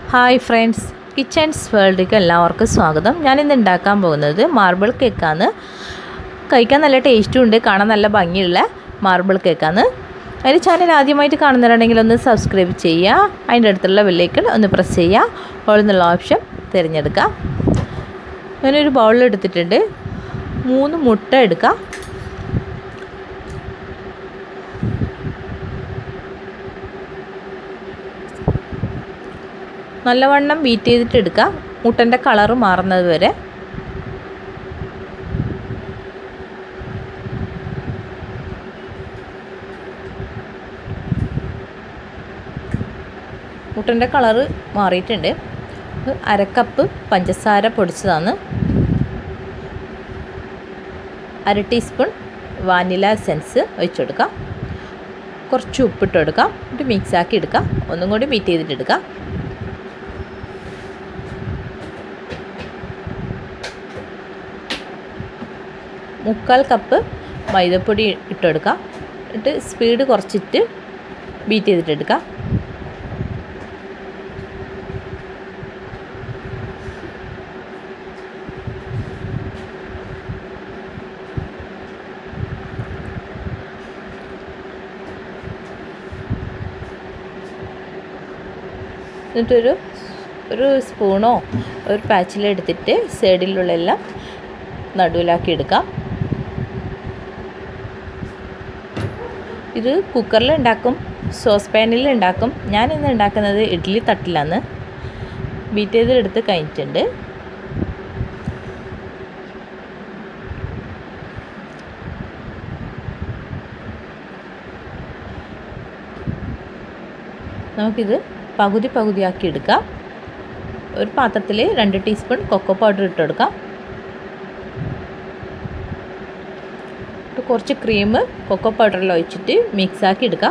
hi friends kitchens വേൾഡിലേക്ക് എല്ലാവർക്കും സ്വാഗതം ഞാനിന്ന് ഉണ്ടാക്കാൻ പോകുന്നത് മാർബിൾ കേക്കാണ് കഴിക്കാൻ നല്ല ടേസ്റ്റും ഉണ്ട് കാണാൻ നല്ല ഭംഗിയുള്ള മാർബിൾ കേക്കാണ് അതിന് ചാനൽ ആദ്യമായിട്ട് കാണുന്നവരുണ്ടെങ്കിൽ ഒന്ന് സബ്സ്ക്രൈബ് ചെയ്യുക അതിൻ്റെ അടുത്തുള്ള ബെല്ലൈക്കൺ ഒന്ന് പ്രസ് ചെയ്യുക ഓൾ എന്നുള്ള ഓപ്ഷൻ തിരഞ്ഞെടുക്കുക ഞാനൊരു ബൗളിൽ എടുത്തിട്ടുണ്ട് മൂന്ന് മുട്ട എടുക്കുക നല്ലവണ്ണം ബീറ്റ് ചെയ്തിട്ട് എടുക്കുക മുട്ടൻ്റെ കളറ് മാറുന്നത് വരെ മുട്ടൻ്റെ കളറ് മാറിയിട്ടുണ്ട് അരക്കപ്പ് പഞ്ചസാര പൊടിച്ചതാണ് അര ടീസ്പൂൺ വാനില എസെൻസ് ഒഴിച്ചു കൊടുക്കാം കുറച്ച് ഉപ്പിട്ട് കൊടുക്കാം എന്നിട്ട് മിക്സ് ആക്കി എടുക്കാം ഒന്നും കൂടി ബീറ്റ് ചെയ്തിട്ട് എടുക്കാം മുക്കാൽ കപ്പ് മൈദപ്പൊടി ഇട്ടെടുക്കാം എന്നിട്ട് സ്പീഡ് കുറച്ചിട്ട് ബീറ്റ് ചെയ്തിട്ട് എടുക്കാം എന്നിട്ടൊരു ഒരു സ്പൂണോ ഒരു പാച്ചിലെടുത്തിട്ട് സൈഡിലുള്ള എല്ലാം നടുവിലാക്കി എടുക്കാം ഇത് കുക്കറിൽ ഉണ്ടാക്കും സോസ് പാനിൽ ഉണ്ടാക്കും ഞാൻ ഇന്ന് ഉണ്ടാക്കുന്നത് ഇഡ്ഡലി തട്ടിലാണ് ബീറ്റ് ചെയ്ത് എടുത്ത് കഴിഞ്ഞിട്ടുണ്ട് നമുക്കിത് പകുതി പകുതിയാക്കി എടുക്കാം ഒരു പാത്രത്തിൽ രണ്ട് ടീസ്പൂൺ കൊക്കോ പൗഡർ ഇട്ട് കൊടുക്കാം കുറച്ച് ക്രീം കൊക്കോ പൗഡറിൽ ഒഴിച്ചിട്ട് മിക്സാക്കി എടുക്കാം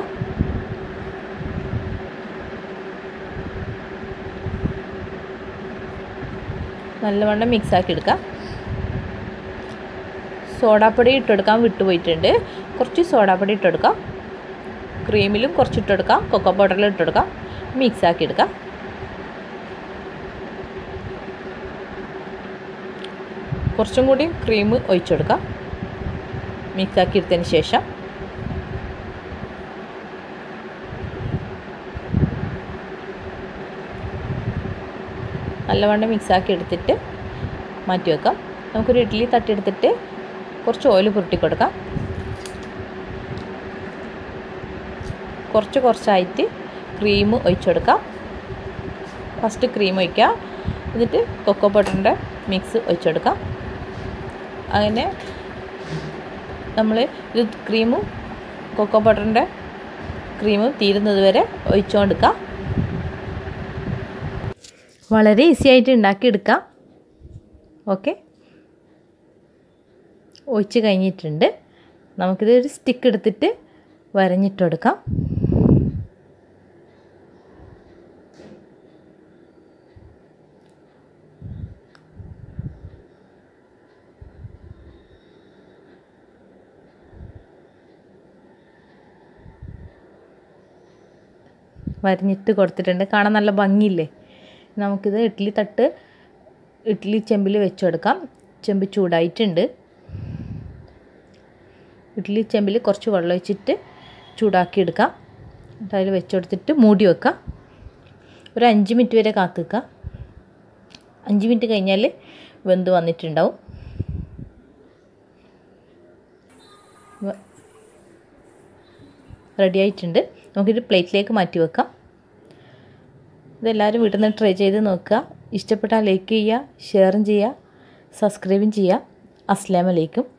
നല്ലവണ്ണം മിക്സാക്കി എടുക്കാം സോഡാപ്പൊടി ഇട്ടെടുക്കാൻ വിട്ടുപോയിട്ടുണ്ട് കുറച്ച് സോഡാപ്പൊടി ഇട്ടെടുക്കാം ക്രീമിലും കുറച്ച് ഇട്ടെടുക്കാം കൊക്കോ പൗഡറിലും ഇട്ടെടുക്കാം മിക്സാക്കി എടുക്കാം കുറച്ചും കൂടി ക്രീം ഒഴിച്ചെടുക്കാം മിക്സാക്കി എടുത്തതിന് ശേഷം നല്ലവണ്ണം മിക്സാക്കി എടുത്തിട്ട് മാറ്റി വെക്കാം നമുക്കൊരു ഇഡ്ഡലി തട്ടിയെടുത്തിട്ട് കുറച്ച് ഓയിൽ പുരട്ടി കൊടുക്കാം കുറച്ച് കുറച്ചായിട്ട് ക്രീം ഒഴിച്ചെടുക്കാം ഫസ്റ്റ് ക്രീം ഒഴിക്കുക എന്നിട്ട് കൊക്കോ പൗഡറിൻ്റെ മിക്സ് ഒഴിച്ചെടുക്കാം അങ്ങനെ നമ്മൾ ഇത് ക്രീമും കൊക്കോ പൗഡറിൻ്റെ ക്രീമും തീരുന്നത് വരെ ഒഴിച്ചുകൊടുക്കാം വളരെ ഈസി ആയിട്ട് ഉണ്ടാക്കിയെടുക്കാം ഓക്കെ ഒഴിച്ച് കഴിഞ്ഞിട്ടുണ്ട് നമുക്കിത് ഒരു സ്റ്റിക്ക് എടുത്തിട്ട് വരഞ്ഞിട്ടെടുക്കാം വരഞ്ഞിട്ട് കൊടുത്തിട്ടുണ്ട് കാണാൻ നല്ല ഭംഗിയില്ലേ നമുക്കിത് ഇഡ്ഡലി തട്ട് ഇഡ്ഡലി ചെമ്പിൽ വെച്ചെടുക്കാം ചെമ്പ് ചൂടായിട്ടുണ്ട് ഇഡ്ഡലി ചെമ്പിൽ കുറച്ച് വെള്ളം ഒഴിച്ചിട്ട് ചൂടാക്കി എടുക്കാം എന്നിട്ട് അതിൽ വെച്ചെടുത്തിട്ട് മൂടി വെക്കാം ഒരു അഞ്ച് മിനിറ്റ് വരെ കാത്തു വെക്കാം അഞ്ച് മിനിറ്റ് കഴിഞ്ഞാൽ വെന്ത് വന്നിട്ടുണ്ടാവും റെഡി ആയിട്ടുണ്ട് നമുക്കിത് പ്ലേറ്റിലേക്ക് മാറ്റി വെക്കാം ഇതെല്ലാവരും വീട്ടിൽ നിന്ന് ട്രൈ ചെയ്ത് നോക്കുക ഇഷ്ടപ്പെട്ടാൽ ലൈക്ക് ചെയ്യുക ഷെയറും ചെയ്യുക സബ്സ്ക്രൈബും ചെയ്യുക അസ്സാം വലൈക്കും